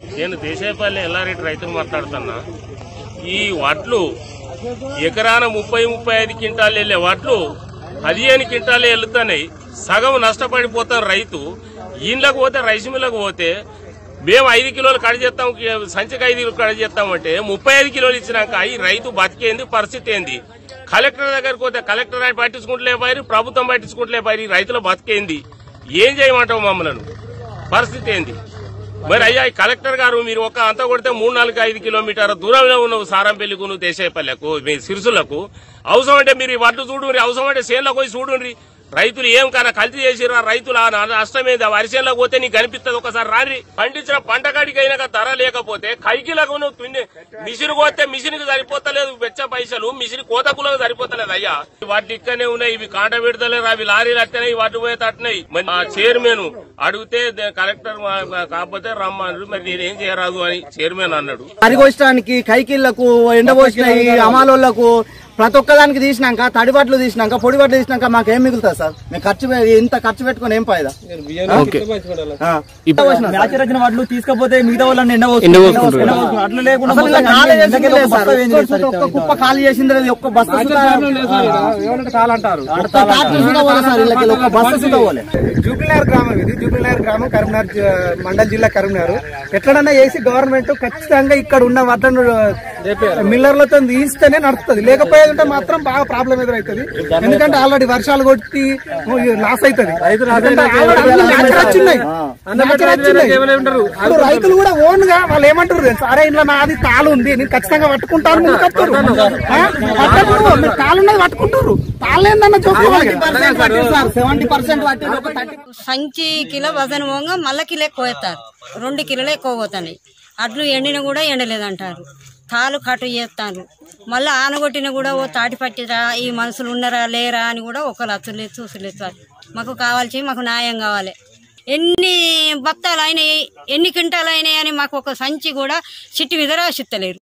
నేను దేశాయపల్లి ఎల్లారెడ్డి రైతులు మాట్లాడుతున్నా ఈ వడ్లు ఎకరాన ముప్పై ముప్పై ఐదు క్వింటాలు వెళ్ళే వడ్లు పదిహేను క్వింటాలు వెళ్తున్నాయి సగం నష్టపడిపోతాం రైతు ఇండ్లకు పోతే రైస్ మిల్లకు పోతే మేము ఐదు కిలోలు కడ చేస్తాం సంచికి ఐదు కిలోలు కడ చేస్తామంటే ముప్పై ఐదు కిలోలు ఇచ్చినాక ఈ రైతు బతికేంది పరిస్థితి ఏంది కలెక్టర్ దగ్గరికి పోతే కలెక్టర్ ఆయన పట్టించుకుంటలేపారు ప్రభుత్వం పట్టించుకుంటలేపారు ఈ రైతుల బతికేంది ఏం చేయమంటావు మమ్మల్ని పరిస్థితి ఏంది మరి అయ్యా ఈ కలెక్టర్ గారు మీరు ఒక అంత కొడితే మూడు నాలుగు ఐదు కిలోమీటర్ల దూరంలో ఉన్న సారంపల్లికు నువ్వు దేశాయపల్లెకు మీ సిరుసులకు అవసరం అంటే మీరు ఈ వడ్లు చూడుండ్రి అవసరం అంటే చేనులకు పోయి చూడుండ్రి రైతులు ఏం కన్నా కల్తీ చేసిరా రైతులు ఆ నా- నష్టమేది వరిసేనులకు పోతే నీకు కనిపిస్తుంది ఒకసారి రారి పండించిన పంట కాడికి అయినాక ధర లేకపోతే కైకిలకు నువ్వు తున్ని మిషన్ కోతే మిషన్ కి సరిపోతలేదు వెచ్చ పైసలు మిషన్ కోతకులకు సరిపోతలేదు అయ్యా వాటి ఇక్కడనే ఉన్నాయి ఇవి కాంట పెడతలేరు అవి లారీలు అట్టినాయి వాటి పోతే అట్టినాయి మరి మా చైర్మన్ అడిగితే దే- కలెక్టర్ మా- మా- కాకపోతే రమ్మన్నారు మరి నేనేం చేయరాదు అని చైర్మన్ అన్నాడు అరిగోష్టానికి కైకిళ్లకు ఎండబోసినాయి అమాలోళ్లకు ప్రతి ఒక్కదానికి తీసినాక తడిబట్లు తీసినాక పొడి బట్టలు తీసినాక మాకు ఏం మిగులుతుంది సార్ మేము ఖర్చు పె- ఇంత ఖర్చు పెట్టుకుని ఏం ఫాయిదా ఆ. మ్యాచ్ వచ్చిన వాటిని తీసుకపోతే మిగతా వాళ్ళని ఎండ అట్లా లేకుండా అసలు ఇలా మొత్తం ఖాళీ ఎండకే చేసింది లేదు సార్. బస్తా వేయింది ఒక్క సార్ ఒక్క కుప్ప ఖాళీ చేసింది లేదు ఒక్క బస్తా సుతా- ఒక్క ట్రాక్టర్ సుతా పోలే సార్ వీళ్ళకి ఒక్క బస్తా సుతా పోలే జూపిల్నగర్ గ్రామం ఇది జూపిల్నగర్ గ్రామం కరీంనగర్ జ- మండల్ జిల్లా కరీంనగర్ ఎట్లనన్నా చేసి గవర్నమెంట్ ఖచ్చితంగా ఇక్కడ ఉన్న వడ్లను మిల్లర్లతో తీస్తేనే నడుస్తుంది లేకపోయేదంటే మాత్రం బాగా ప్రాబ్లం ఎదురవుతుంది ఎందుకంటే ఆల్రెడీ వర్షాలు కొట్టి లాస్ అవుతుంది ఎందుకంటే already అన్ని natural వచ్చినాయి. Natural వచ్చినాయి. ఇప్పుడు రైతులు కూడా ఓన్ గా వాళ్ళు ఏమంటారు తెలుసా? అరే ఇంట్లో నాది తాళు ఉంది నేను ఖచ్చితంగా పట్టుకుంటాను ముందుకొస్తారు. ఆ? పట్టకూడదు మీరు తాళు ఉన్నది పట్టుకుంటారు తాళ్ళు ఏందన్న చూసుకోవాలి సెవెంటీ పర్సెంట్ పట్టి ఒక థర్టీ సంచి కిలో వజన్ పోగా మళ్ళా కిలో ఎక్కువ వేస్తారు రెండు కిలోలు ఎక్కువ పోతున్నాయి అడ్లు ఎండిన కూడా ఎండలేదంటారు తాలు కటు చేస్తారు మళ్ళీ ఆనగొట్టిన కూడా ఓ తాటి పట్టిరా ఈ మనుషులు ఉన్నారా లేరా అని కూడా ఒకరు అచ్చులేదు చూసలేదు సార్ మాకు కావాల్సి మాకు న్యాయం కావాలి ఎన్ని బత్తాలు అయినాయి ఎన్ని క్వింటాలు అయినాయి అని మాకు ఒక సంచి కూడా చిట్టి మీద రాసిత్తలేరు